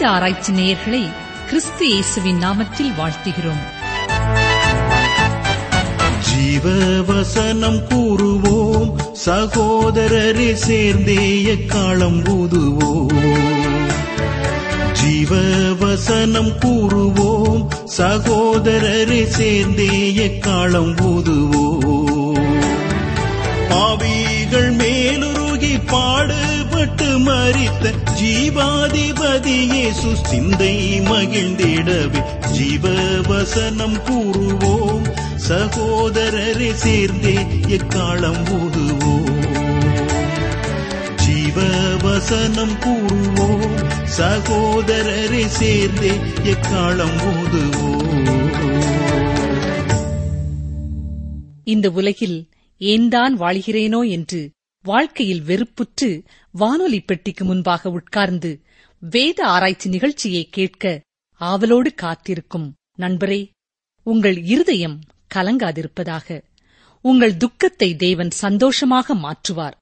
வேத ஆராய்ச்சி நேயர்களை கிறிஸ்து இயேசுவின் நாமத்தில் வாழ்த்துகிறோம் ஜீவ வசனம் கூறுவோம் சகோதரரே சேர்ந்தே எக்காலம் ஊதுவோம் ஜீவ வசனம் கூறுவோம் சகோதரரே சேர்ந்தே எக்காலம் ஊதுவோம் பாவிகள் மேலுருகி பாடுபட்டு மறித்த ஜீவாதிபதி இயேசு சிந்தை மகிழ்ந்திடவே ஜீவ வசனம் கூறுவோம் சகோதரரை சேர்ந்தே எக்காலம் ஊதுவோம் ஜீவ வசனம் கூறுவோம் சகோதரரை சேர்ந்தே எக்காலம் ஊதுவோம் இந்த உலகில் ஏன்தான் வாழ்கிறேனோ என்று வாழ்க்கையில் வெறுப்புற்று வானொலி பெட்டிக்கு முன்பாக உட்கார்ந்து வேத ஆராய்ச்சி நிகழ்ச்சியை கேட்க ஆவலோடு காத்திருக்கும் நண்பரே உங்கள் இருதயம் கலங்காதிருப்பதாக உங்கள் துக்கத்தை தேவன் சந்தோஷமாக மாற்றுவார்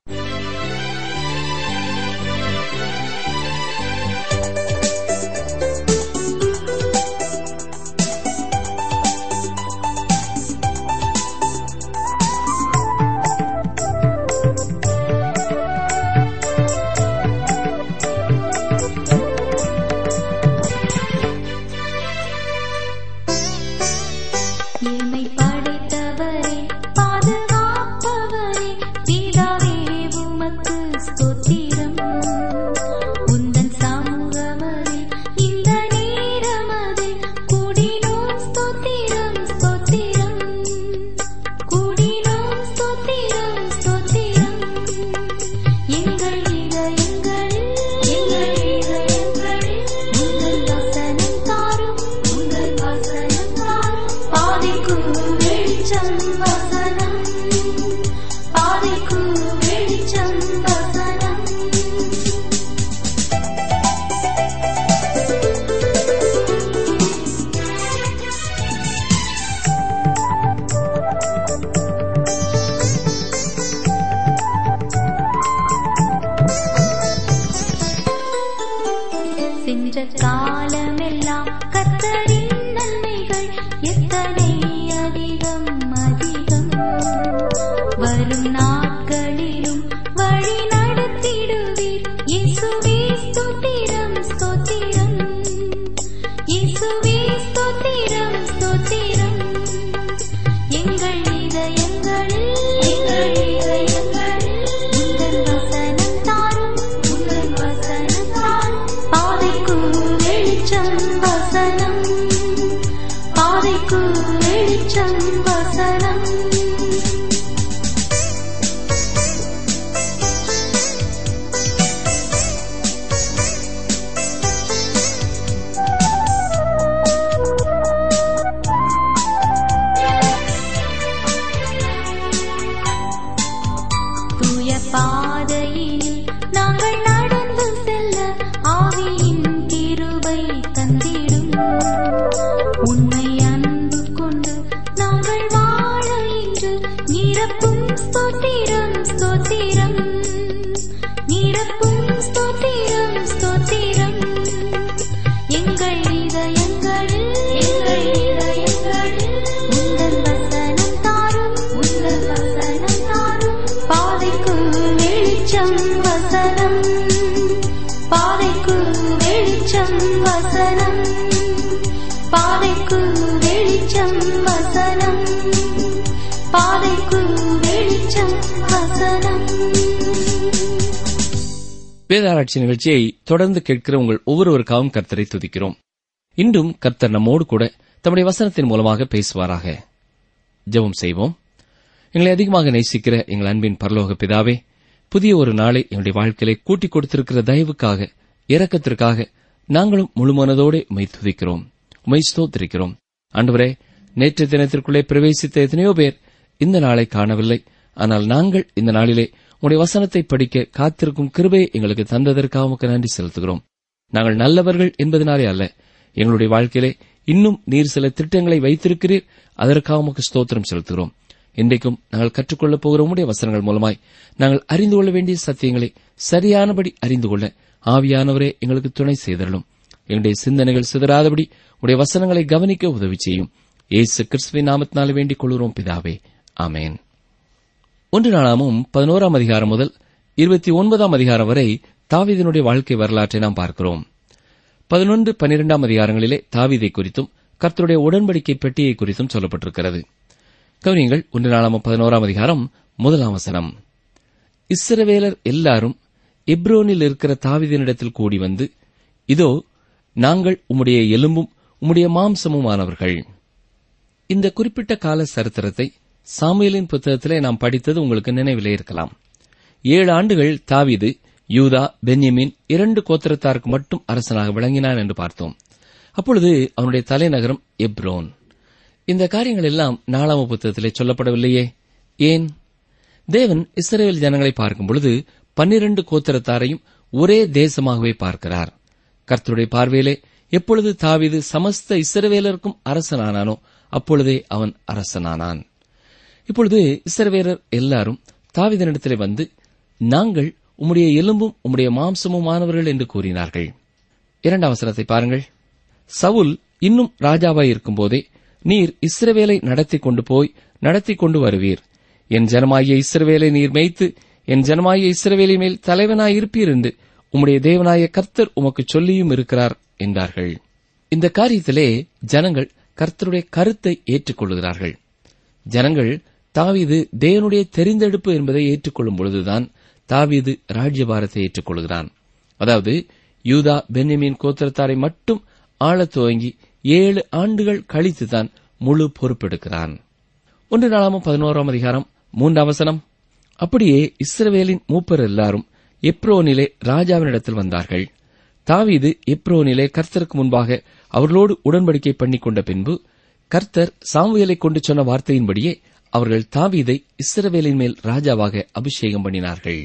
என்னை படைத்தவரே பாதுகாப்பவரே பிதாவே உமக்கு ஸ்தோத்திரம் உந்தன் சமூகமதே இந்த நேரமதே கூடினோம் ஸ்தோத்திரம் ஸ்தோத்திரம் கூடினோம் ஸ்தோத்திரம் ஸ்தோத்திரம் எங்கள் இதயங்களில் எங்கள் இதயங்களில் உங்கள் வசனம் தாரும் உங்கள் வசனம் தாரும் பாதைக்கு வெளிச்சம் வசனம் பாதைக்கு வெளிச்சம் வசனம் சென்ற காலமெல்லாம் கத்தரின் நன்மைகள் எத்தனை அதிகம் அதிகம் வரும் நாட்களிலும் வழி நடத்திடுவீர் இயேசுவே ஸ்தோத்திரம் ஸ்தோத்திரம் இயேசுவே ஸ்தோத்திரம் ஸ்தோத்திரம் எங்கள் இதயங்களில் எங்கள் இதயங்களில் உங்கள் வசனம் தாரும் உங்கள் வசனம் தாரும் பாதைக்கு வெளிச்சம் வசனம் பாதைக்கு வெளிச்சம் வசனம் தூய பாதையினில் நாங்கள் நடந்து செல்ல ஆவியின் கிருபை தந்திடும் உன்னை அன்பு கொண்டு நாங்கள் வாழ இன்று நிரப்பும் ஸ்தோத்திரம் ஸ்தோத்திரம் நிரப்பும் ஸ்தோத்திரம் ஸ்தோத்திரம் எங்கள் இதயங்களில் எங்கள் இதயங்களில் உங்கள் வசனம் தாரும் உங்கள் வசனம் தாரும் பாதைக்கு வெளிச்சம் வசனம் பாதைக்கு வெளிச்சம் வசனம் பாதைக்கு வெளிச்சம் வசனம் பாதைக்கு வெளிச்சம் வசனம் வேதாராய்ச்சி நிகழ்ச்சியை தொடர்ந்து கேட்கிற உங்கள் ஒவ்வொருவருக்காகவும் கர்த்தரை துதிக்கிறோம் இன்றும் கர்த்தர் நம்மோடு கூட தம்முடைய வசனத்தின் மூலமாக பேசுவாராக ஜெபம் செய்வோம் எங்களை அதிகமாக நேசிக்கிற எங்கள் அன்பின் பரலோக பிதாவே புதிய ஒரு நாளை என்னுடைய வாழ்க்கையிலே கூட்டிக் கொடுத்திருக்கிற தயவுக்காக இரக்கத்திற்காக நாங்களும் முழுமனதோடு உமை துதிக்கிறோம் உமை ஸ்தோத்திரிக்கிறோம் ஆண்டவரே நேற்று தினத்திற்குள்ளே பிரவேசித்த எத்தனையோ பேர் இந்த நாளை காணவில்லை ஆனால் நாங்கள் இந்த நாளிலே உங்களுடைய வசனத்தை படிக்க காத்திருக்கும் கிருபையை எங்களுக்கு தந்ததற்காக உமக்கு நன்றி செலுத்துகிறோம் நாங்கள் நல்லவர்கள் என்பதனாலே அல்ல எங்களுடைய வாழ்க்கையிலே இன்னும் நீர் சில திட்டங்களை வைத்திருக்கிறீர் அதற்காக உமக்கு ஸ்தோத்திரம் செலுத்துகிறோம் இன்றைக்கும் நாங்கள் கற்றுக்கொள்ளப் போகிற உம்முடைய வசனங்கள் மூலமாய் நாங்கள் அறிந்து கொள்ள வேண்டிய சத்தியங்களை சரியானபடி அறிந்து கொள்ள ஆவியானவரே எங்களுக்கு துணை செய்தரலும் எங்களுடைய சிந்தனைகள் சிதறாதபடி உடைய வசனங்களை கவனிக்க உதவி செய்யும் இயேசு கிறிஸ்துவின் நாமத்தினால வேண்டிக் கொள்கிறோம் பிதாவே ஆமேன் ஒன்று நாளாமும் பதினோராம் அதிகாரம் முதல் இருபத்தி ஒன்பதாம் அதிகாரம் வரை தாவீதினுடைய வாழ்க்கை வரலாற்றை நாம் பார்க்கிறோம் பதினொன்று பனிரெண்டாம் அதிகாரங்களிலே தாவீதை குறித்தும் கர்த்தருடைய உடன்படிக்கை பெட்டியை குறித்தும் சொல்லப்பட்டிருக்கிறது கவனியங்கள் ஒன்று நாளாம பதினோராம் அதிகாரம் முதலாம் வசனம் இஸ்ரவேலர் எல்லாரும் எப்ரோனில் இருக்கிற தாவீதினிடத்தில் கூடி வந்து இதோ நாங்கள் உம்முடைய எலும்பும் உம்முடைய மாம்சமுமானவர்கள் இந்த குறிப்பிட்ட கால சரித்திரத்தை சாமுவேலின் புத்தகத்திலே நாம் படித்தது உங்களுக்கு நினைவிலே இருக்கலாம் ஏழு ஆண்டுகள் தாவீது யூதா பென்யமின் இரண்டு கோத்திரத்தாருக்கு மட்டும் அரசனாக விளங்கினான் என்று பார்த்தோம் அப்பொழுது அவனுடைய தலைநகரம் எப்ரோன் இந்த காரியங்கள் எல்லாம் நாலாம புத்தகத்திலே சொல்லப்படவில்லையே ஏன் தேவன் இஸ்ரேல் ஜனங்களை பார்க்கும் பொழுது பன்னிரண்டு கோத்திரத்தாரையும் ஒரே தேசமாகவே பார்க்கிறார் கர்த்தருடைய பார்வையிலே எப்பொழுது தாவீது சமஸ்த இஸ்ரவேலருக்கும் அரசனானானோ அப்பொழுதே அவன் அரசனானான் இப்பொழுது இஸ்ரவேலர் எல்லாரும் தாவீதனிடத்திலே வந்து நாங்கள் உம்முடைய எலும்பும் உம்முடைய மாம்சமுமானவர்கள் என்று கூறினார்கள் இரண்டாம் வசனத்தை பாருங்கள் சவுல் இன்னும் ராஜாவாய் இருக்கும்போதே நீர் இஸ்ரவேலை நடத்தி கொண்டு போய் நடத்தி கொண்டு வருவீர் என் ஜனமாகிய இஸ்ரவேலை நீர் மேய்த்து என் ஜனமாகிய இஸ்ரவேலை மேல் தலைவனாய் இருப்பீர் என்று உம்முடைய தேவனாய கர்த்தர் உமக்கு சொல்லியும் இருக்கிறார் என்றார்கள் இந்த காரியத்திலே ஜனங்கள் கர்த்தருடைய கருத்தை ஏற்றுக்கொள்கிறார்கள் ஜனங்கள் தாவீது தேவனுடைய தெரிந்தெடுப்பு என்பதை ஏற்றுக்கொள்ளும் பொழுதுதான் தாவீது ராஜ்யபாரத்தை ஏற்றுக்கொள்கிறான் அதாவது யூதா பென்யமின் கோத்திரத்தாரை மட்டும் ஆளத் துவங்கி ஏழு ஆண்டுகள் கழித்துதான் முழு பொறுப்பெடுக்கிறான் ஒன்று நாளாமும் பதினோராம் அதிகாரம் மூன்றாம் வசனம் அப்படியே இஸ்ரவேலின் மூப்பர் எல்லாரும் எப்ரோனிலே ராஜாவினிடத்தில் வந்தார்கள் தாவீது எப்ரோனிலே கர்த்தருக்கு முன்பாக அவர்களோடு உடன்படிக்கை பண்ணிக் கொண்ட பின்பு கர்த்தர் சாமுவேலை கொண்டு சொன்ன வார்த்தையின்படியே அவர்கள் தாவீதை இஸ்ரவேலின் மேல் ராஜாவாக அபிஷேகம் பண்ணினார்கள்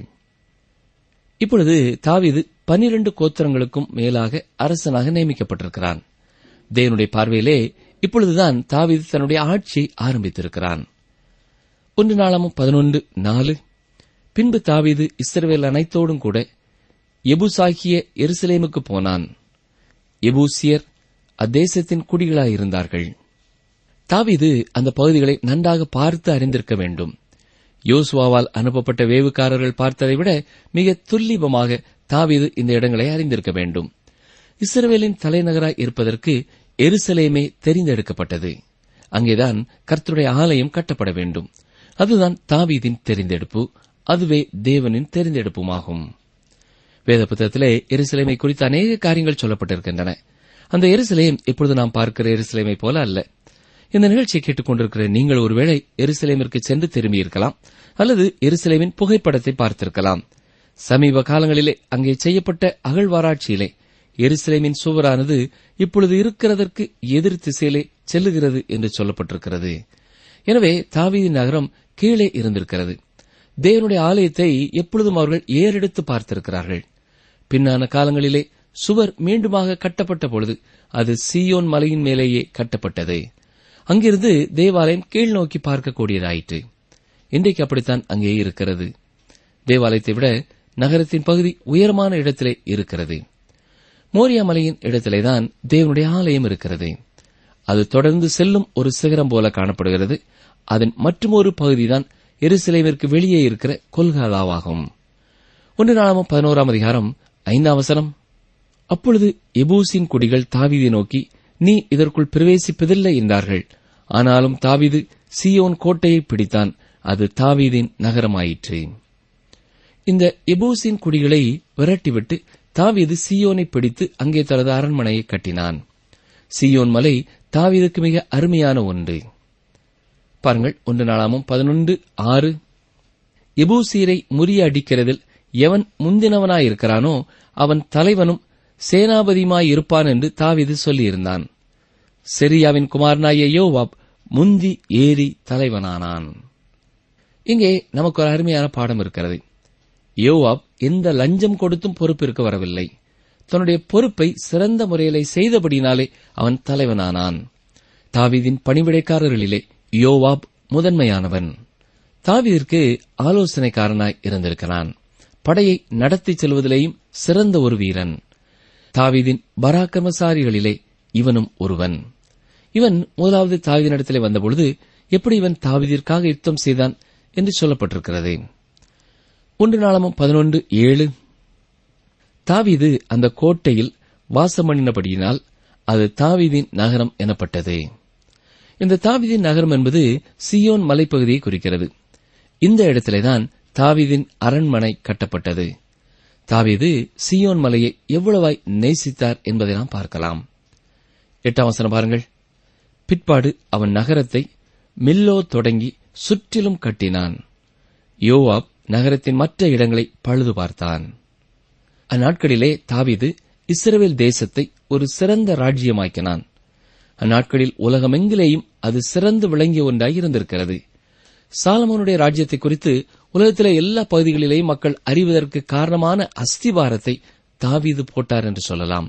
இப்பொழுது தாவீது பனிரண்டு கோத்திரங்களுக்கும் மேலாக அரசனாக நியமிக்கப்பட்டிருக்கிறான் தேவனுடைய பார்வையிலே இப்பொழுதுதான் தாவீது தன்னுடைய ஆட்சியை ஆரம்பித்திருக்கிறான் ஒன்று நாளாமும் பதினொன்று நாலு பின்பு தாவீது இஸ்ரவேல் அனைத்தோடும் கூட எபுசாகிய எருசலேமுக்கு போனான் எபூசியர் அத்தேசத்தின் குடிகளாயிருந்தார்கள் தாவீது அந்த பகுதிகளை நன்றாக பார்த்து அறிந்திருக்க வேண்டும் யோசுவாவால் அனுப்பப்பட்ட வேவுக்காரர்கள் பார்த்ததை விட மிக துல்லிபமாக தாவீது இந்த இடங்களை அறிந்திருக்க வேண்டும் இஸ்ரவேலின் தலைநகராய் இருப்பதற்கு எருசலேமே தெரிந்தெடுக்கப்பட்டது அங்கேதான் கர்த்தருடைய ஆலயம் கட்டப்பட வேண்டும் அதுதான் தாவீதின் தெரிந்தெடுப்பு அதுவே தேவனின் தெரிந்தெடுப்புமாகும் வேத புத்தகத்திலே எருசலேமை குறித்த அநேக காரியங்கள் சொல்லப்பட்டிருக்கின்றன அந்த எருசலேம் இப்பொழுது நாம் பார்க்கிற எருசலேமை போல அல்ல இந்த நிகழ்ச்சியை கேட்டுக்கொண்டிருக்கிற நீங்கள் ஒருவேளை எருசலேமிற்கு சென்று திரும்பியிருக்கலாம் அல்லது எருசலேமின் புகைப்படத்தை பார்த்திருக்கலாம் சமீப காலங்களிலே அங்கே செய்யப்பட்ட அகழ்வாராய்ச்சியிலே எருசலேமின் சுவரானது இப்பொழுது இருக்கிறதற்கு எதிர் திசையிலே செல்லுகிறது என்று சொல்லப்பட்டிருக்கிறது எனவே தாவீதி நகரம் கீழே இருந்திருக்கிறது தேவனுடைய ஆலயத்தை எப்பொழுதும் அவர்கள் ஏறெடுத்து பார்த்திருக்கிறார்கள் பின்னான காலங்களிலே சுவர் மீண்டுமாக கட்டப்பட்ட பொழுது அது சீயோன் மலையின் மேலேயே கட்டப்பட்டது அங்கிருந்து தேவாலயம் கீழ் நோக்கி பார்க்கக்கூடியதாயிற்று இன்றைக்கு அப்படித்தான் அங்கே இருக்கிறது தேவாலயத்தை விட நகரத்தின் பகுதி உயரமான இடத்திலே இருக்கிறது மோரியா மலையின் இடத்திலேதான் தேவனுடைய ஆலயம் இருக்கிறது அது தொடர்ந்து செல்லும் ஒரு சிகரம் போல காணப்படுகிறது அதன் மற்றுமொரு பகுதிதான் எருசலேமிற்கு வெளியே இருக்கிற கொல்காலாவாகும் ஒன்று நாளாம் பதினோராம் அதிகாரம் ஐந்தாம் வசனம் அப்பொழுது எபூசின் குடிகள் தாவீதை நோக்கி நீ இதற்குள் பிரவேசிப்பதில்லை என்றார்கள் ஆனாலும் தாவீது சியோன் கோட்டையை பிடித்தான் அது தாவீதின் நகரமாயிற்று இந்த எபூசின் குடிகளை விரட்டிவிட்டு தாவீது சியோனை பிடித்து அங்கே தனது அரண்மனையை கட்டினான் சியோன் மலை தாவீதுக்கு மிக அருமையான ஒன்று பாருங்கள் ஒன்று நாளாமும் பதினொன்று ஆறு எபூசீரை முறியடிக்கிறதில் எவன் முந்தினவனாயிருக்கிறானோ அவன் தலைவனும் சேனாபதியுமாயிருப்பான் என்று தாவீது சொல்லியிருந்தான் செரியாவின் குமாரனாய யோவாப் முந்தி ஏறி தலைவனானான் இங்கே நமக்கு ஒரு அருமையான பாடம் இருக்கிறது யோவாப் எந்த லஞ்சம் கொடுத்தும் பொறுப்பிற்கு வரவில்லை தன்னுடைய பொறுப்பை சிறந்த முறையிலே செய்தபடினாலே அவன் தலைவனானான் தாவீதின் பணிவிடைக்காரர்களிலே யோவாப் முதன்மையானவன் தாவீதிற்கு ஆலோசனைக்காரனாய் இருந்திருக்கிறான் படையை நடத்திச் செல்வதிலேயும் சிறந்த ஒரு வீரன் தாவீதின் பராக்கிரமசாரிகளிலே இவனும் ஒருவன் இவன் முதலாவது தாவீதினிடத்திலே வந்தபொழுது எப்படி இவன் தாவீதிற்காக யுத்தம் செய்தான் என்று சொல்லப்பட்டிருக்கிறது ஒன்று நாளமும் பதினொன்று ஏழு தாவீது அந்த கோட்டையில் வாசம் பண்ணினபடியினால் அது தாவீதின் நகரம் எனப்பட்டது இந்த தாவீதின் நகரம் என்பது சியோன் மலைப்பகுதியை குறிக்கிறது இந்த இடத்திலேதான் தாவீதின் அரண்மனை கட்டப்பட்டது தாவீது சியோன் மலையை எவ்வளவாய் நேசித்தார் என்பதை நாம் பார்க்கலாம் எட்டாம் வசனம் பாருங்கள் பிற்பாடு அவன் நகரத்தை மில்லோ தொடங்கி சுற்றிலும் கட்டினான் யோவாப் நகரத்தின் மற்ற இடங்களை பழுது பார்த்தான் அந்நாட்களிலே தாவீது இஸ்ரவேல் தேசத்தை ஒரு சிறந்த ராஜ்யமாக்கினான் அந்நாட்களில் உலகமெங்கிலேயும் அது சிறந்து விளங்கிய ஒன்றாய் இருந்திருக்கிறது சாலமோனுடைய ராஜ்யத்தை குறித்து உலகத்திலே எல்லா பகுதிகளிலேயும் மக்கள் அறிவதற்கு காரணமான அஸ்திவாரத்தை தாவீது போட்டார் என்று சொல்லலாம்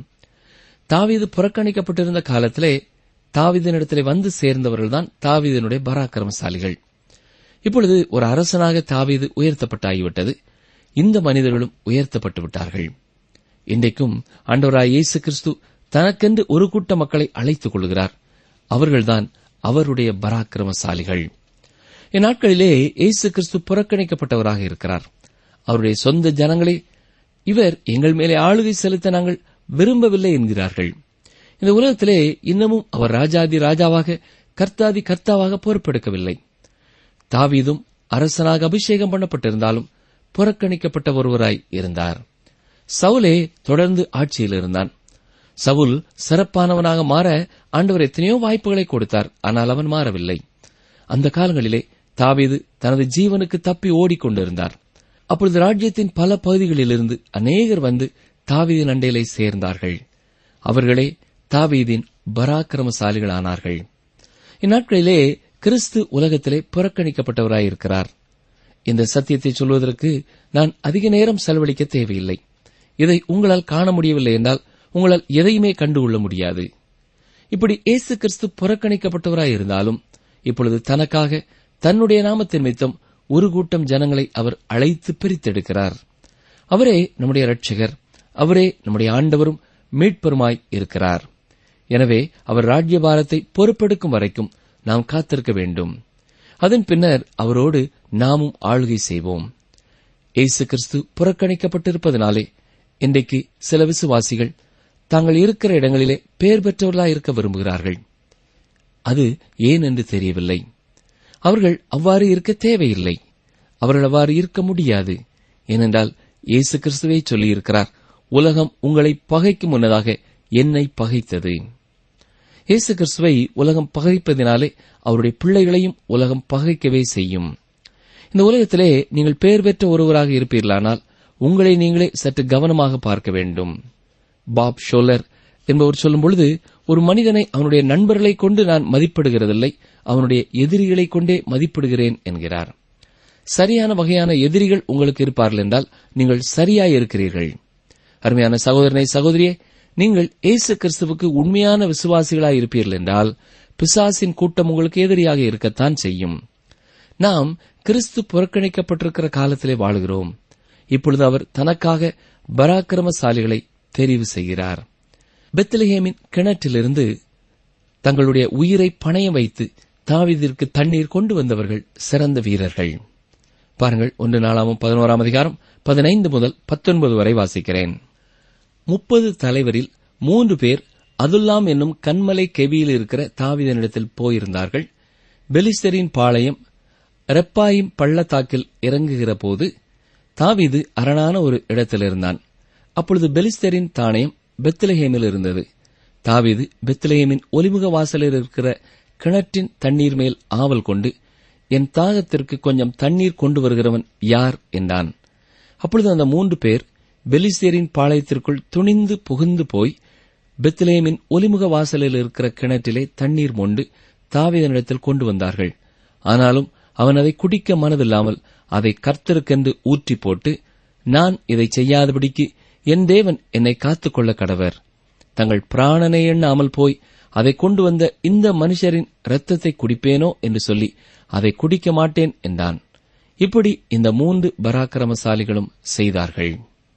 தாவீது புறக்கணிக்கப்பட்டிருந்த காலத்திலே தாவீதினிடத்திலே வந்து சேர்ந்தவர்கள்தான் தாவீதினுடைய பராக்கிரமசாலிகள் இப்பொழுது ஒரு அரசனாக தாவீது உயர்த்தப்பட்டாகிவிட்டது இந்த மனிதர்களும் உயர்த்தப்பட்டு விட்டார்கள் இன்றைக்கும் ஆண்டவராய் இயேசு கிறிஸ்து தனக்கென்று ஒரு கூட்ட மக்களை அழைத்துக் கொள்கிறார் அவர்கள்தான் அவருடைய பராக்கிரமசாலிகள் இந்நாட்களிலே இயேசு கிறிஸ்து புறக்கணிக்கப்பட்டவராக இருக்கிறார் அவருடைய சொந்த ஜனங்களே இவர் எங்கள் மேலே ஆளுகை செலுத்த நாங்கள் விரும்பவில்லை என்கிறார்கள் இந்த உலகத்திலே இன்னமும் அவர் ராஜாதி ராஜாவாக கர்த்தாதி கர்த்தாவாக பொறுப்பெடுக்கவில்லை தாவீதும் அரசனாக அபிஷேகம் பண்ணப்பட்டிருந்தாலும் புறக்கணிக்கப்பட்ட ஒருவராய் இருந்தார் சவுலே தொடர்ந்து ஆட்சியில் இருந்தான் சவுல் சிறப்பானவனாக மாற ஆண்டவர் எத்தனையோ வாய்ப்புகளை கொடுத்தார் ஆனால் அவன் மாறவில்லை அந்த காலங்களிலே தாவீது தனது ஜீவனுக்கு தப்பி ஓடிக்கொண்டிருந்தார் அப்பொழுது ராஜ்யத்தின் பல பகுதிகளிலிருந்து அநேகர் வந்து தாவீதின் அண்டையிலே சேர்ந்தார்கள் அவர்களே தாவீதின் பராக்கிரமசாலிகளானார்கள் இந்நாட்களிலே கிறிஸ்து உலகத்திலே புறக்கணிக்கப்பட்டவராயிருக்கிறார் இந்த சத்தியத்தை சொல்வதற்கு நான் அதிக நேரம் செலவழிக்க தேவையில்லை இதை உங்களால் காண முடியவில்லை என்றால் உங்களால் எதையுமே கண்டுகொள்ள முடியாது இப்படி இயேசு கிறிஸ்து புறக்கணிக்கப்பட்டவராய் இருந்தாலும் இப்பொழுது தனக்காக தன்னுடைய நாமத்தின் நிமித்தம் ஒரு கூட்டம் ஜனங்களை அவர் அழைத்து பிரித்தெடுக்கிறார் அவரே நம்முடைய இரட்சகர் அவரே நம்முடைய ஆண்டவரும் மீட்பருமாய் இருக்கிறார் எனவே அவர் ராஜ்யபாரத்தை பொறுப்பெடுக்கும் வரைக்கும் நாம் காத்திருக்க வேண்டும் அதன் பின்னர் அவரோடு நாமும் ஆளுகை செய்வோம் இயேசு கிறிஸ்து புறக்கணிக்கப்பட்டிருப்பதனாலே இன்றைக்கு சில விசுவாசிகள் தாங்கள் இருக்கிற இடங்களிலே பெயர் பெற்றவர்களாய் இருக்க விரும்புகிறார்கள் அது ஏன் என்று தெரியவில்லை அவர்கள் அவ்வாறு இருக்க தேவையில்லை அவர்கள் அவ்வாறு இருக்க முடியாது ஏனென்றால் இயேசு கிறிஸ்துவை சொல்லியிருக்கிறார் உலகம் உங்களை பகைக்கும் முன்னதாக என்னை பகைத்தது இயேசு கிறிஸ்துவை உலகம் பகைப்பதினாலே அவருடைய பிள்ளைகளையும் உலகம் பகைக்கவே செய்யும் இந்த உலகத்திலே நீங்கள் பெயர் பெற்ற ஒருவராக இருப்பீர்களானால் உங்களை நீங்களே சற்று கவனமாக பார்க்க வேண்டும் பாப் ஷோலர் என்பவர் சொல்லும் பொழுது ஒரு மனிதனை அவனுடைய நண்பர்களை கொண்டு நான் மதிப்பிடுகிறதில்லை அவனுடைய எதிரிகளை கொண்டே மதிப்பிடுகிறேன் என்கிறார் சரியான வகையான எதிரிகள் உங்களுக்கு இருப்பார்கள் என்றால் நீங்கள் சரியாய் இருக்கிறீர்கள் அருமையான சகோதரனை சகோதரியே நீங்கள் இயேசு கிறிஸ்துவுக்கு உண்மையான விசுவாசிகளாய் இருப்பீர்கள் என்றால் பிசாசின் கூட்டம் உங்களுக்கு எதிரியாக இருக்கத்தான் செய்யும் நாம் கிறிஸ்து புறக்கணிக்கப்பட்டிருக்கிற காலத்திலே வாழுகிறோம் இப்பொழுது அவர் தனக்காக பராக்கிரமசாலிகளை தெரிவு செய்கிறார் பெத்லஹேமின் கிணற்றிலிருந்து தங்களுடைய உயிரை பணயம் வைத்து தாவீதிற்கு தண்ணீர் கொண்டு வந்தவர்கள் சிறந்த வீரர்கள் பாருங்கள் ஒன்று நாளாமும் பதினோராம் அதிகாரம் பதினைந்து முதல் பத்தொன்பது வரை வாசிக்கிறேன் முப்பது தலைவரில் மூன்று பேர் அதுல்லாம் என்னும் கண்மலை கெவியில் இருக்கிற தாவீதனிடத்தில் போயிருந்தார்கள் பெலிஸ்தரின் பாளையம் ரெப்பாயிம் பள்ளத்தாக்கில் இறங்குகிற போது தாவீது அரணான ஒரு இடத்தில் இருந்தான் அப்பொழுது பெலிஸ்தரின் தானயம் பெத்லஹேமில் இருந்தது தாவீது பெத்லஹேமின் ஒலிமுக வாசலில் இருக்கிற கிணற்றின் தண்ணீர் மேல் ஆவல் கொண்டு என் தாகத்திற்கு கொஞ்சம் தண்ணீர் கொண்டு வருகிறவன் யார் என்றான் அப்பொழுது அந்த மூன்று பேர் பெலிஸ்தேரின் பாளையத்திற்குள் துணிந்து புகுந்து போய் பெத்லேமின் ஒலிமுக வாசலில் இருக்கிற கிணற்றிலே தண்ணீர் மொண்டு தாவீதனிடத்தில் கொண்டு வந்தார்கள் ஆனாலும் அவன் அதை குடிக்க மனதில்லாமல் அதை கர்த்தருக்கென்று ஊற்றி போட்டு நான் இதை செய்யாதபடிக்கு என் தேவன் என்னை காத்துக்கொள்ள கடவர் தங்கள் பிராணனை எண்ணாமல் போய் அதை கொண்டு வந்த இந்த மனுஷரின் இரத்தத்தை குடிப்பேனோ என்று சொல்லி அதை குடிக்க மாட்டேன் என்றான் இப்படி இந்த மூன்று பராக்கிரமசாலிகளும் செய்தார்கள்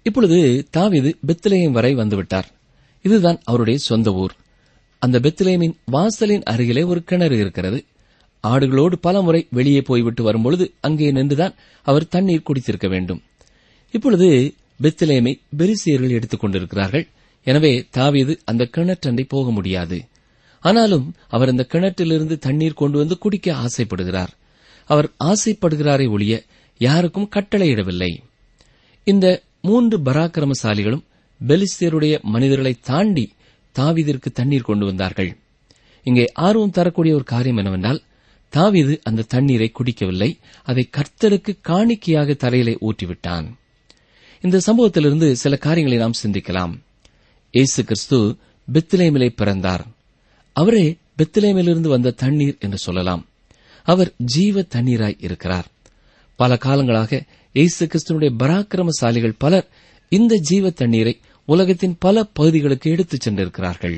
இப்பொழுது தாவீது பெத்லேயம் வரை வந்துவிட்டார் இதுதான் அவருடைய சொந்த ஊர் அந்த பெத்லேமின் வாசலின் அருகிலே ஒரு கிணறு இருக்கிறது ஆடுகளோடு பல முறை வெளியே போய்விட்டு வரும்பொழுது அங்கே நின்றுதான் அவர் தண்ணீர் குடித்திருக்க வேண்டும் இப்பொழுது பெத்லேமை பெரிசியர்கள் எடுத்துக் கொண்டிருக்கிறார்கள் எனவே தாவீது அந்த கிணற்றண்டை போக முடியாது ஆனாலும் அவர் அந்த கிணற்றிலிருந்து தண்ணீர் கொண்டு வந்து குடிக்க ஆசைப்படுகிறார் அவர் ஆசைப்படுகிறாரே ஒழிய யாருக்கும் கட்டளையிடவில்லை இந்த மூன்று பராக்கிரமசாலிகளும் பெலிஸ்தியருடைய மனிதர்களை தாண்டி தாவீதிற்கு தண்ணீர் கொண்டு வந்தார்கள் இங்கே ஆர்வம் தரக்கூடிய ஒரு காரியம் என்னவென்றால் தாவீது அந்த தண்ணீரை குடிக்கவில்லை அதை கர்த்தருக்கு காணிக்கையாக தலையிலே ஊற்றிவிட்டான் இந்த சம்பவத்திலிருந்து சில காரியங்களை நாம் சிந்திக்கலாம் இயேசு கிறிஸ்து பெத்லேமிலே பிறந்தார் அவரே பெத்லேமிலிருந்து வந்த தண்ணீர் என்று சொல்லலாம் அவர் ஜீவ தண்ணீராய் இருக்கிறார் பல காலங்களாக இயேசு கிறிஸ்துவனுடைய பராக்கிரமசாலிகள் பலர் இந்த ஜீவ தண்ணீரை உலகத்தின் பல பகுதிகளுக்கு எடுத்துச் சென்றிருக்கிறார்கள்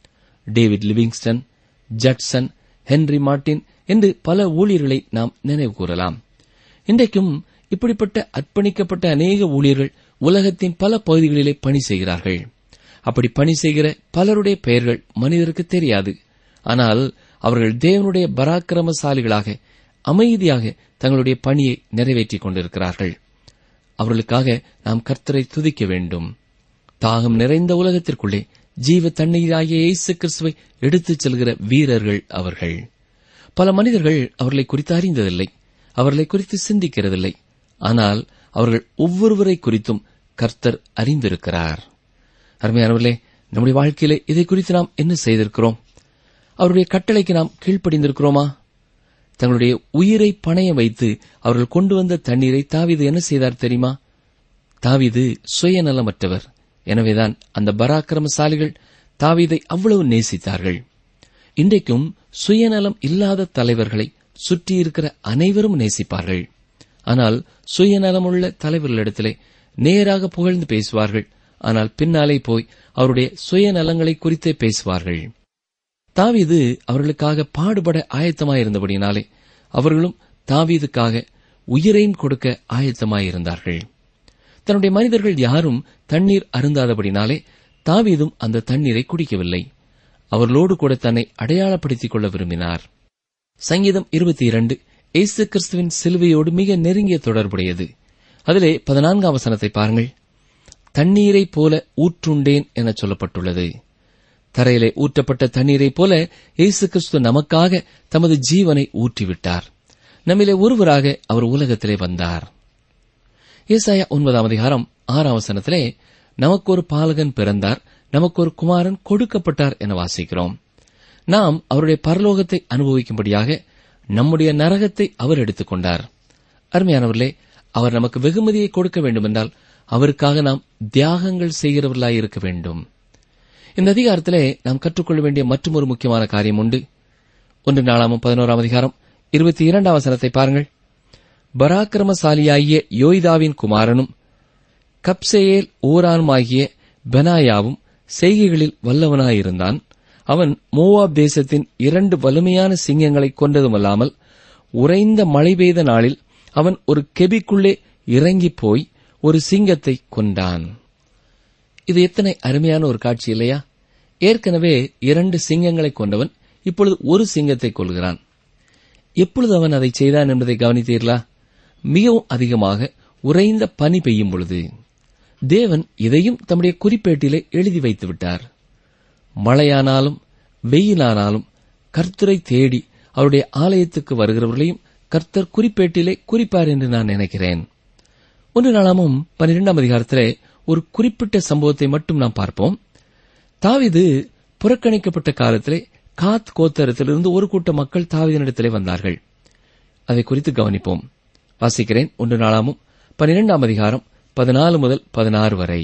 David Livingstone Judson Henry Martin என்று பல ஊழியர்களை நாம் நினைவு கூறலாம் இன்றைக்கும் இப்படிப்பட்ட அர்ப்பணிக்கப்பட்ட அநேக ஊழியர்கள் உலகத்தின் பல பகுதிகளிலே பணி செய்கிறார்கள் அப்படி பணி செய்கிற பலருடைய பெயர்கள் மனிதருக்கு தெரியாது ஆனால் அவர்கள் தேவனுடைய பராக்கிரமசாலிகளாக அமைதியாக தங்களுடைய பணியை நிறைவேற்றிக் கொண்டிருக்கிறார்கள் அவர்களுக்காக நாம் கர்த்தரை துதிக்க வேண்டும் தாகம் நிறைந்த உலகத்திற்குள்ளே ஜீவ தண்ணீராகிய இயேசு கிறிஸ்துவை எடுத்துச் செல்கிற வீரர்கள் அவர்கள் பல மனிதர்கள் அவர்களை குறித்து அறிந்ததில்லை அவர்களை குறித்து சிந்திக்கிறதில்லை ஆனால் அவர்கள் ஒவ்வொருவரை குறித்தும் கர்த்தர் அறிந்திருக்கிறார் அருமையானவர்களே நம்முடைய வாழ்க்கையிலே இதை குறித்து நாம் என்ன செய்திருக்கிறோம் அவருடைய கட்டளைக்கு நாம் கீழ்ப்படிந்திருக்கிறோமா தங்களுடைய உயிரை பணைய வைத்து அவர்கள் கொண்டு வந்த தண்ணீரை தாவீது என்ன செய்தார் தெரியுமா தாவீது சுயநலமற்றவர் எனவேதான் அந்த பராக்கிரமசாலிகள் தாவீதை அவ்வளவு நேசித்தார்கள் இன்றைக்கும் சுயநலம் இல்லாத தலைவர்களை சுற்றியிருக்கிற அனைவரும் நேசிப்பார்கள் ஆனால் சுயநலமுள்ள தலைவர்களிடத்திலே நேராக புகழ்ந்து பேசுவார்கள் ஆனால் பின்னாலே போய் அவருடைய சுயநலங்களை குறித்தே பேசுவார்கள் தாவீது அவர்களுக்காக பாடுபட ஆயத்தமாயிருந்தபடினாலே அவர்களும் தாவீதுக்காக உயிரையும் கொடுக்க ஆயத்தமாயிருந்தார்கள் தன்னுடைய மனிதர்கள் யாரும் தண்ணீர் அருந்தாதபடினாலே தாவீதும் அந்த தண்ணீரை குடிக்கவில்லை அவர்களோடு கூட தன்னை அடையாளப்படுத்திக் கொள்ள விரும்பினார் சங்கீதம் இருபத்தி இரண்டு இயேசு கிறிஸ்துவின் சிலுவையோடு மிக நெருங்கிய தொடர்புடையது அதிலே பதினான்காம் வசனத்தை பாருங்கள் தண்ணீரைப் போல ஊற்றுண்டேன் என சொல்லப்பட்டுள்ளது தரையிலே ஊற்றப்பட்ட தண்ணீரைப் போல இயேசு கிறிஸ்து நமக்காக தமது ஜீவனை ஊற்றிவிட்டார் நம்மிலே ஒருவராக அவர் உலகத்திலே வந்தார் ஏசாயா ஒன்பதாம் அதிகாரம் ஆறாம் வசனத்திலே நமக்கு ஒரு பாலகன் பிறந்தார் நமக்கு ஒரு குமாரன் கொடுக்கப்பட்டார் என வாசிக்கிறோம் நாம் அவருடைய பரலோகத்தை அனுபவிக்கும்படியாக நம்முடைய நரகத்தை அவர் எடுத்துக் கொண்டார் அருமையானவர்களே அவர் நமக்கு வெகுமதியை கொடுக்க வேண்டுமென்றால் அவருக்காக நாம் தியாகங்கள் செய்கிறவர்களாய் இருக்க வேண்டும் இந்த அதிகாரத்திலே நாம் கற்றுக்கொள்ள வேண்டிய மற்றொரு முக்கியமான காரியம் உண்டு ஒன்று நாளாமும் பதினோராம் அதிகாரம் இருபத்தி இரண்டாம் வசனத்தை பாருங்கள் பராக்கிரமசாலியாகிய யோய்தாவின் குமாரனும் கப்சேயேல் ஓரானுமாகிய பெனாயாவும் செய்கைகளில் வல்லவனாயிருந்தான் அவன் மோவாப் தேசத்தின் இரண்டு வலிமையான சிங்கங்களை கொன்றதுமல்லாமல் உறைந்த மழை பெய்த நாளில் அவன் ஒரு கெபிக்குள்ளே இறங்கிப் போய் ஒரு சிங்கத்தை கொண்டான் இது எத்தனை அருமையான ஒரு காட்சி இல்லையா ஏற்கனவே இரண்டு சிங்கங்களை கொண்டவன் இப்பொழுது ஒரு சிங்கத்தை கொள்கிறான் எப்பொழுது அவன் அதை செய்தான் என்பதை கவனித்தீர்களா மிகவும் அதிகமாக உறைந்த பனி பெய்யும் பொழுது தேவன் இதையும் தம்முடைய குறிப்பேட்டிலே எழுதி வைத்து விட்டார் மழையானாலும் வெயிலானாலும் கர்த்தரை தேடி அவருடைய ஆலயத்துக்கு வருகிறவர்களையும் கர்த்தர் குறிப்பேட்டிலே குறிப்பார் என்று நான் நினைக்கிறேன் ஒன்று நாளாமும் பன்னிரெண்டாம் அதிகாரத்திலே ஒரு குறிப்பிட்ட சம்பவத்தை மட்டும் நாம் பார்ப்போம் தாவிது புறக்கணிக்கப்பட்ட காலத்திலே காத் கோத்தரத்திலிருந்து ஒரு கூட்ட மக்கள் தாவிதனிடத்திலே வந்தார்கள் அதை குறித்து கவனிப்போம் வாசிக்கிறேன் ஒன்று நாளாமும் பன்னிரெண்டாம் அதிகாரம் பதினாலு முதல் பதினாறு வரை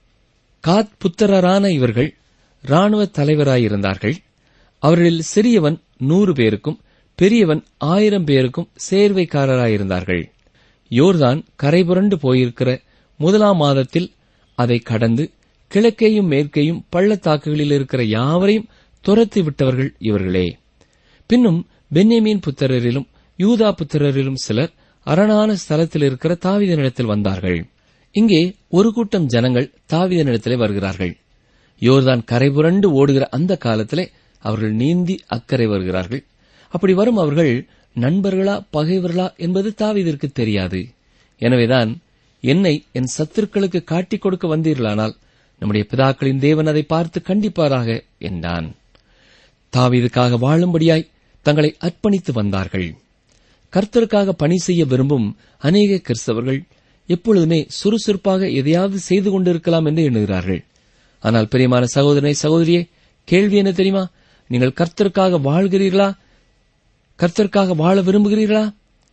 காத் புத்திரரான இவர்கள் ராணுவ தலைவராயிருந்தார்கள் அவர்களில் சிறியவன் நூறு பேருக்கும் பெரியவன் ஆயிரம் பேருக்கும் சேர்வைக்காரராயிருந்தார்கள் யோர்தான் கரைபுரண்டு போயிருக்கிற முதலாம் மாதத்தில் அதை கடந்து கிழக்கேயும் மேற்கேயும் பள்ளத்தாக்குகளில் இருக்கிற யாவரையும் துரத்தி விட்டவர்கள் இவர்களே பின்னும் பென்யமீன் புத்திரரிலும் யூதா புத்திரரிலும் சிலர் அரணான ஸ்தலத்தில் இருக்கிற தாவிதனிடத்தில் வந்தார்கள் இங்கே ஒரு கூட்டம் ஜனங்கள் தாவீதனிடத்திலே வருகிறார்கள் யோர்தான் கரை புரண்டு ஓடுகிற அந்த காலத்திலே அவர்கள் நீந்தி அக்கறை வருகிறார்கள் அப்படி வரும் அவர்கள் நண்பர்களா பகைவர்களா என்பது தாவீதிற்கு தெரியாது எனவேதான் என்னை என் சத்துருக்களுக்கு காட்டிக் கொடுக்க வந்தீர்களானால் நம்முடைய பிதாக்களின் தேவன் அதை பார்த்து கண்டிப்பாராக என்றான் தாவீதுக்காக வாழும்படியாய் தங்களை அர்ப்பணித்து வந்தார்கள் கர்த்தருக்காக பணி செய்ய விரும்பும் அநேக கிறிஸ்தவர்கள் எப்பொழுதுமே சுறுசுறுப்பாக எதையாவது செய்து கொண்டிருக்கலாம் என்று எண்ணுகிறார்கள் ஆனால் பிரியமான சகோதரனை சகோதரியே கேள்வி என்ன தெரியுமா நீங்கள் கர்த்தருக்காக வாழ்கிறீர்களா கர்த்தருக்காக வாழ விரும்புகிறீர்களா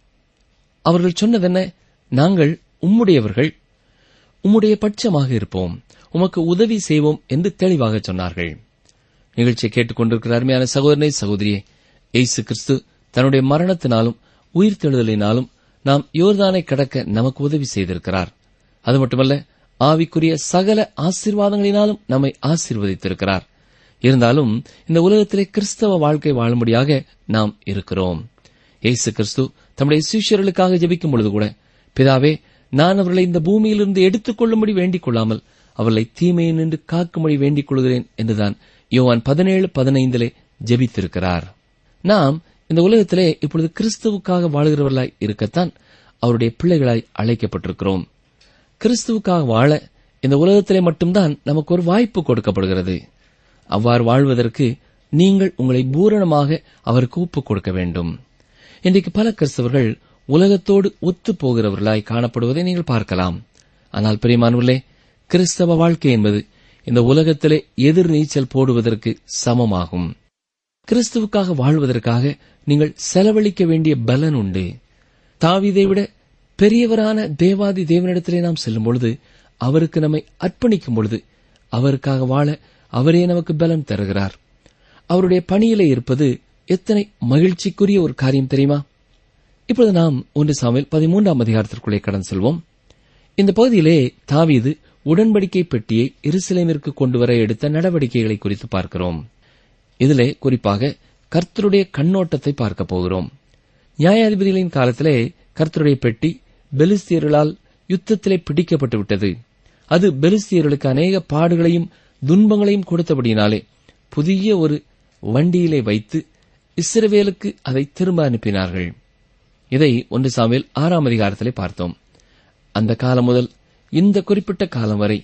அவர்கள் சொன்னதென்ன நாங்கள் உம்முடையவர்கள் உம்முடைய பட்சமாக இருப்போம் உமக்கு உதவி செய்வோம் என்று தெளிவாக சொன்னார்கள் நிகழ்ச்சியை கேட்டுக்கொண்டிருக்கிற அருமையான சகோதரனை சகோதரியே இயேசு கிறிஸ்து தன்னுடைய மரணத்தினாலும் உயிர்த்தெழுதலினாலும் நாம் யோர்தானை கடக்க நமக்கு உதவி செய்திருக்கிறார் அது மட்டுமல்ல ஆவிக்குரிய சகல ஆசீர்வாதங்களினாலும் நம்மை ஆசீர்வதித்திருக்கிறார் இருந்தாலும் இந்த உலகத்திலே கிறிஸ்தவ வாழ்க்கை வாழும்படியாக நாம் இருக்கிறோம் இயேசு கிறிஸ்து தம்முடைய சிஷ்யர்களுக்காக ஜெபிக்கும் பொழுது கூட பிதாவே நான் அவர்களை இந்த பூமியிலிருந்து எடுத்துக் கொள்ளும்படி வேண்டிக் கொள்ளாமல் அவர்களை தீமையை நின்று காக்கும்படி வேண்டிக் கொள்கிறேன் என்றுதான் யோவான் பதினேழு பதினைந்திலே ஜெபித்திருக்கிறார் நாம் இந்த உலகத்திலே இப்பொழுது கிறிஸ்துவுக்காக வாழ்கிறவர்களாய் இருக்கத்தான் அவருடைய பிள்ளைகளாய் அழைக்கப்பட்டிருக்கிறோம் கிறிஸ்துவுக்காக வாழ இந்த உலகத்திலே மட்டும்தான் நமக்கு ஒரு வாய்ப்பு கொடுக்கப்படுகிறது அவ்வாறு வாழ்வதற்கு நீங்கள் உங்களை பூரணமாக அவருக்கு ஒப்புக் கொடுக்க வேண்டும் இன்றைக்கு பல கிறிஸ்தவர்கள் உலகத்தோடு ஒத்துப் போகிறவர்களாய் காணப்படுவதை நீங்கள் பார்க்கலாம் ஆனால் பிரியமானவர்களே கிறிஸ்தவ வாழ்க்கை என்பது இந்த உலகத்திலே எதிர் நீச்சல் போடுவதற்கு சமமாகும் கிறிஸ்துவுக்காக வாழ்வதற்காக நீங்கள் செலவழிக்க வேண்டிய பலன் உண்டு தாவீதை விட பெரியவரான தேவாதி தேவனிடத்திலே நாம் செல்லும் பொழுது அவருக்கு நம்மை அர்ப்பணிக்கும் பொழுது அவருக்காக வாழ அவரே நமக்கு பலன் தருகிறார் அவருடைய பணியிலே இருப்பது எத்தனை மகிழ்ச்சிக்குரிய ஒரு காரியம் தெரியுமா இப்பொழுது நாம் ஒன்று சாமியில் பதிமூன்றாம் அதிகாரத்திற்குள்ளே கடன் செல்வோம் இந்த பகுதியிலே தாவீது உடன்படிக்கை பெட்டியை எருசலேமிற்கு கொண்டு வர எடுத்த நடவடிக்கைகளை குறித்து பார்க்கிறோம் இதிலே குறிப்பாக கர்த்தருடைய கண்ணோட்டத்தை பார்க்க போகிறோம் நியாயாதிபதிகளின் காலத்திலே கர்த்தருடைய பெட்டி பெலிஸ்தியர்களால் யுத்தத்திலே பிடிக்கப்பட்டு விட்டது அது பெலிஸ்தியர்களுக்கு அநேக பாடுகளையும் துன்பங்களையும் கொடுத்தபடியினாலே புதிய ஒரு வண்டியிலே வைத்து இஸ்ரவேலுக்கு அதை திரும்ப அனுப்பினார்கள் இதை ஒன்று சாமியில் ஆறாம் அதிகாரத்திலே பார்த்தோம் அந்த காலம் முதல் இந்த குறிப்பிட்ட காலம் வரை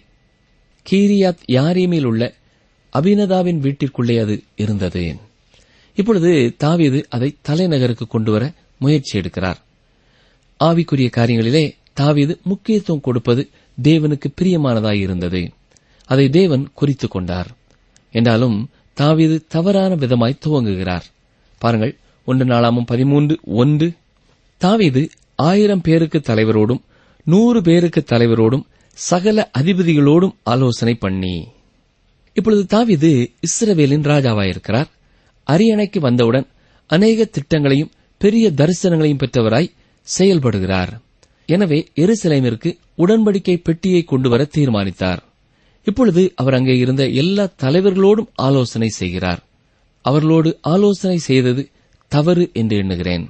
கீரியாத் யாரீமில் உள்ள அபினதாவின் வீட்டிற்குள்ளே அது இருந்தது இப்பொழுது தாவீது அதை தலைநகருக்கு கொண்டு வர முயற்சி எடுக்கிறார் ஆவிக்குரிய காரியங்களிலே தாவீது முக்கியத்துவம் கொடுப்பது தேவனுக்கு பிரியமானதாய் இருந்தது அதை தேவன் குறித்துக் கொண்டார் என்றாலும் தாவீது தவறான விதமாய் துவங்குகிறார் பாருங்கள் ஒன்று நாளாமும் பதிமூன்று ஒன்று தாவீது ஆயிரம் பேருக்கு தலைவரோடும் நூறு பேருக்கு தலைவரோடும் சகல அதிபதிகளோடும் ஆலோசனை பண்ணி இப்பொழுது தாவீது இஸ்ரவேலின் ராஜாவாயிருக்கிறார் அரியணைக்கு வந்தவுடன் அநேக திட்டங்களையும் பெரிய தரிசனங்களையும் பெற்றவராய் செயல்படுகிறார் எனவே எருசலேமிற்கு உடன்படிக்கை பெட்டியை கொண்டு வர தீர்மானித்தார் இப்பொழுது அவர் அங்கே இருந்த எல்லா தலைவர்களோடும் ஆலோசனை செய்கிறார் அவர்களோடு ஆலோசனை செய்தது தவறு என்று எண்ணுகிறேன்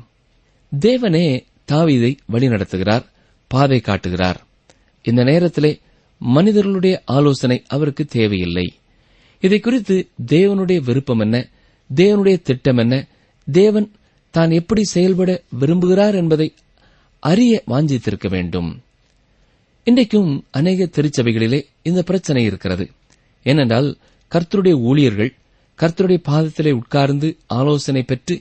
தேவனே தாவீதை வழிநடத்துகிறார் பாதை காட்டுகிறார் இந்த நேரத்திலே மனிதர்களுடைய ஆலோசனை அவருக்கு தேவையில்லை இதை குறித்து தேவனுடைய விருப்பம் என்ன தேவனுடைய திட்டம் என்ன தேவன் தான் எப்படி செயல்பட விரும்புகிறார் என்பதை அறிய வாஞ்சித்திருக்க வேண்டும் இன்றைக்கும் அநேக திருச்சபைகளிலே இந்த பிரச்சனை இருக்கிறது ஏனென்றால் கர்த்தருடைய ஊழியர்கள் கர்த்தருடைய பாதத்திலே உட்கார்ந்து ஆலோசனை பெற்று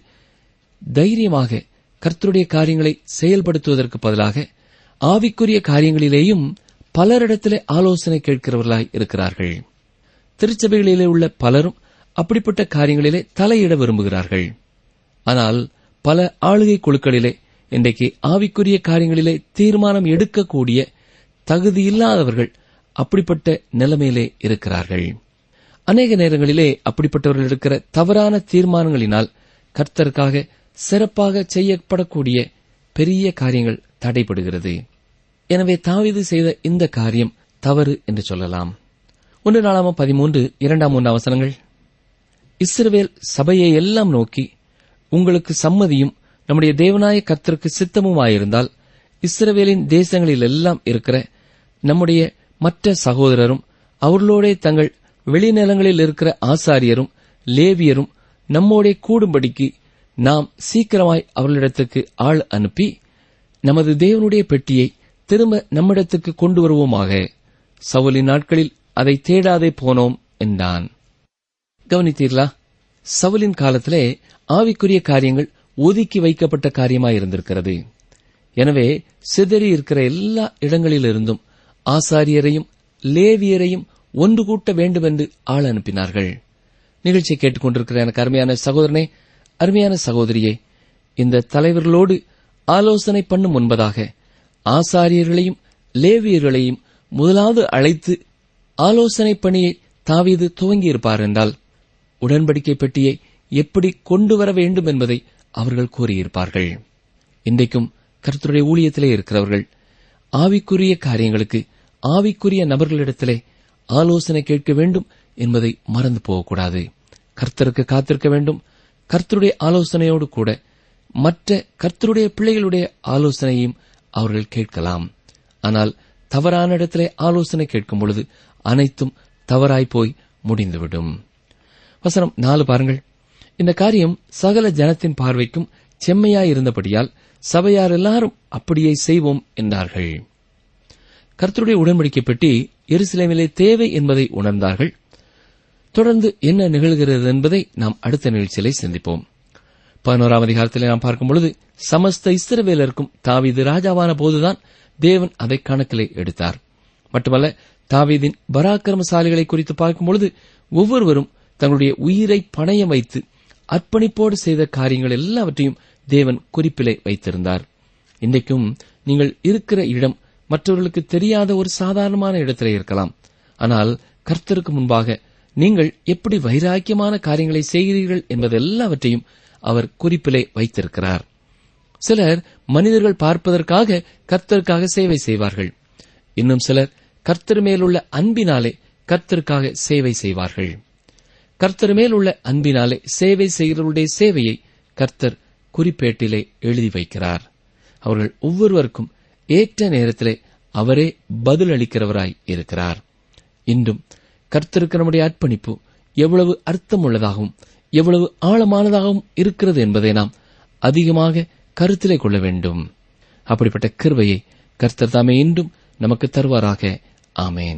தைரியமாக கர்த்தருடைய காரியங்களை செயல்படுத்துவதற்கு பதிலாக ஆவிக்குரிய காரியங்களிலேயும் பலரிடத்திலே ஆலோசனை கேட்கிறவர்களாய் இருக்கிறார்கள் திருச்சபைகளிலே உள்ள பலரும் அப்படிப்பட்ட காரியங்களிலே தலையிட விரும்புகிறார்கள் ஆனால் பல ஆளுகை குழுக்களிலே இன்றைக்கு ஆவிக்குரிய காரியங்களிலே தீர்மானம் எடுக்கக்கூடிய தகுதியில்லாதவர்கள் அப்படிப்பட்ட நிலைமையிலே இருக்கிறார்கள் அநேக நேரங்களிலே அப்படிப்பட்டவர்கள் இருக்கிற தவறான தீர்மானங்களினால் கர்த்தருக்காக சிறப்பாக செய்யப்படக்கூடிய பெரிய காரியங்கள் தடைபடுகிறது எனவே தாவீது செய்த இந்த காரியம் தவறு என்று சொல்லலாம் ஒன்று நாளாம பதிமூன்று இரண்டாம் மூன்று அவசரங்கள் இஸ்ரவேல் சபையை எல்லாம் நோக்கி உங்களுக்கு சம்மதியும் நம்முடைய தேவனாய கர்த்தருக்கு சித்தமுமாயிருந்தால் இஸ்ரவேலின் தேசங்களில் எல்லாம் இருக்கிற நம்முடைய மற்ற சகோதரரும் அவர்களோடே தங்கள் வெளிநிலங்களில் இருக்கிற ஆசாரியரும் லேவியரும் நம்மோடே கூடும்படிக்கு நாம் சீக்கிரமாய் அவர்களிடத்துக்கு ஆள் அனுப்பி நமது தேவனுடைய பெட்டியை திரும்ப நம்மிடத்துக்கு கொண்டு வருவோமாக சவுலின் நாட்களில் அதை தேடாதே போனோம் என்றான் கவனித்தீர்களா சவுலின் காலத்திலே ஆவிக்குரிய காரியங்கள் ஒதுக்கி வைக்கப்பட்ட காரியமாயிருந்திருக்கிறது எனவே சிதறி இருக்கிற எல்லா இடங்களிலிருந்தும் ஆசாரியரையும் லேவியரையும் ஒன்று கூட்ட வேண்டும் என்று ஆள் அனுப்பினார்கள் நிகழ்ச்சியை கேட்டுக்கொண்டிருக்கிற எனக்கு அருமையான சகோதரனே அருமையான சகோதரியே இந்த தலைவர்களோடு ஆலோசனை பண்ணும் முன்பதாக ஆசாரியர்களையும் லேவியர்களையும் முதலாவது அழைத்து ஆலோசனை பணியை தாவீது துவங்கியிருப்பார் என்றால் உடன்படிக்கை பெட்டியை எப்படி கொண்டு வர வேண்டும் என்பதை அவர்கள் கூறியிருப்பார்கள் இன்றைக்கும் கர்த்தருடைய ஊழியத்திலே இருக்கிறவர்கள் ஆவிக்குரிய காரியங்களுக்கு ஆவிக்குரிய நபர்களிடத்திலே ஆலோசனை கேட்க வேண்டும் என்பதை மறந்து போகக்கூடாது கர்த்தருக்கு காத்திருக்க வேண்டும் கர்த்தருடைய ஆலோசனையோடு கூட மற்ற கர்த்தருடைய பிள்ளைகளுடைய ஆலோசனையும் அவர்கள் கேட்கலாம் ஆனால் தவறான இடத்திலே ஆலோசனை கேட்கும் பொழுது அனைத்தும் தவறாய் போய் முடிந்துவிடும் வசனம் நாலு பாருங்கள் இந்த காரியம் சகல ஜனத்தின் பார்வைக்கும் செம்மையாயிருந்தபடியால் சபையார் எல்லாரும் அப்படியே செய்வோம் என்றார்கள் கர்த்தருடைய உடன்படிக்கை பெட்டி எருசலேமிலே தேவை என்பதை உணர்ந்தார்கள் தொடர்ந்து என்ன நிகழ்கிறது என்பதை நாம் அடுத்த நிகழ்ச்சியிலே சிந்திப்போம் பதினோராம் அதிகாரத்திலே நாம் பார்க்கும் பொழுது சமஸ்த இஸ்ரவேலருக்கும் தாவீது ராஜாவான போதுதான் தேவன் அதை கணக்கிலே எடுத்தார் மட்டுமல்ல தாவீதின் பராக்கிரமசாலிகளை குறித்து பார்க்கும் பொழுது ஒவ்வொருவரும் தங்களுடைய உயிரை பணயம் வைத்து அர்ப்பணிப்போடு செய்த காரியங்கள் எல்லாவற்றையும் தேவன் குறிப்பிலே வைத்திருந்தார் இன்றைக்கும் நீங்கள் இருக்கிற இடம் மற்றவர்களுக்கு தெரியாத ஒரு சாதாரணமான இடத்திலே இருக்கலாம் ஆனால் கர்த்தருக்கு முன்பாக நீங்கள் எப்படி வைராக்கியமான காரியங்களை செய்கிறீர்கள் என்பது எல்லாவற்றையும் அவர் குறிப்பிலே வைத்திருக்கிறார் சிலர் மனிதர்கள் பார்ப்பதற்காக கர்த்தருக்காக சேவை செய்வார்கள் இன்னும் சிலர் கர்த்தர் மேலுள்ள அன்பினாலே கர்த்தருக்காக சேவை செய்வார்கள் கர்த்தர் மேல் உள்ள அன்பினாலே சேவை செய்கிறவருடைய சேவையை கர்த்தர் குறிப்பேட்டிலே எழுதி வைக்கிறார் அவர்கள் ஒவ்வொருவருக்கும் ஏற்ற நேரத்திலே அவரே பதில் அளிக்கிறவராய் இருக்கிறார் இன்றும் கர்த்தருக்கு நம்முடைய அர்ப்பணிப்பு எவ்வளவு அர்த்தமுள்ளதாகவும் எவ்வளவு ஆழமானதாகவும் இருக்கிறது என்பதை நாம் அதிகமாக கருத்திலே கொள்ள வேண்டும் அப்படிப்பட்ட கிருபையை கர்த்தர் தாமே இன்றும் நமக்கு தருவாராக ஆமேன்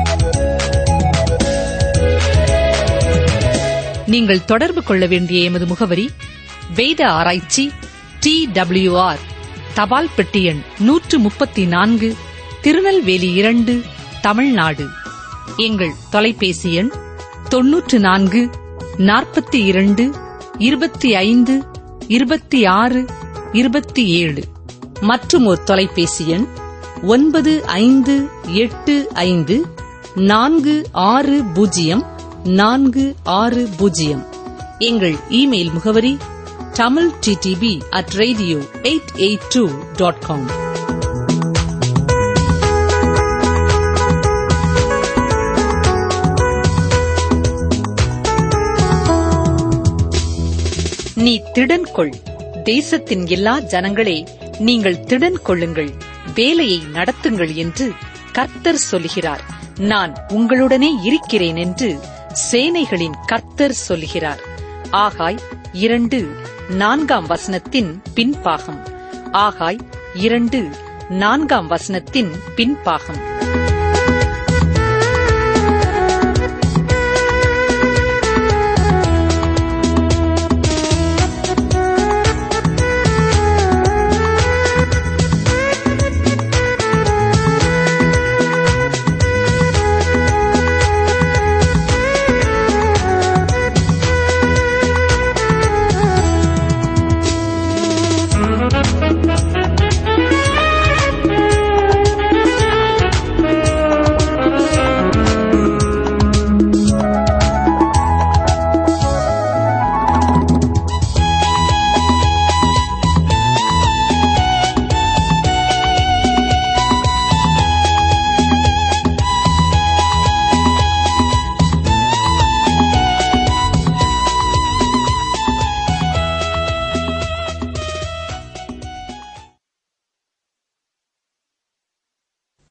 நீங்கள் தொடர்பு கொள்ள வேண்டிய எமது முகவரி வேத ஆராய்ச்சி டி ஆர் தபால் பெட்டி எண் நூற்று முப்பத்தி நான்கு திருநெல்வேலி இரண்டு தமிழ்நாடு எங்கள் தொலைபேசி எண் தொன்னூற்று நான்கு நாற்பத்தி இரண்டு இருபத்தி ஐந்து இருபத்தி ஆறு இருபத்தி ஏழு மற்றும் ஒரு தொலைபேசி எண் ஒன்பது ஐந்து எட்டு ஐந்து நான்கு ஆறு பூஜ்ஜியம் நான்கு ஆறு பூஜ்ஜியம் எங்கள் இமெயில் முகவரி Tamil D T P at radio eight eight two dot com நீ திடன் கொள் தேசத்தின் எல்லா ஜனங்களே நீங்கள் திடன் கொள்ளுங்கள் வேலையை நடத்துங்கள் என்று கர்த்தர் சொல்கிறார் நான் உங்களுடனே இருக்கிறேன் என்று சேனைகளின் கர்த்தர் சொல்கிறார் ஆகாய் இரண்டு நான்காம் வசனத்தின் பின்பாகம் ஆகாய் இரண்டு நான்காம் வசனத்தின் பின்பாகம்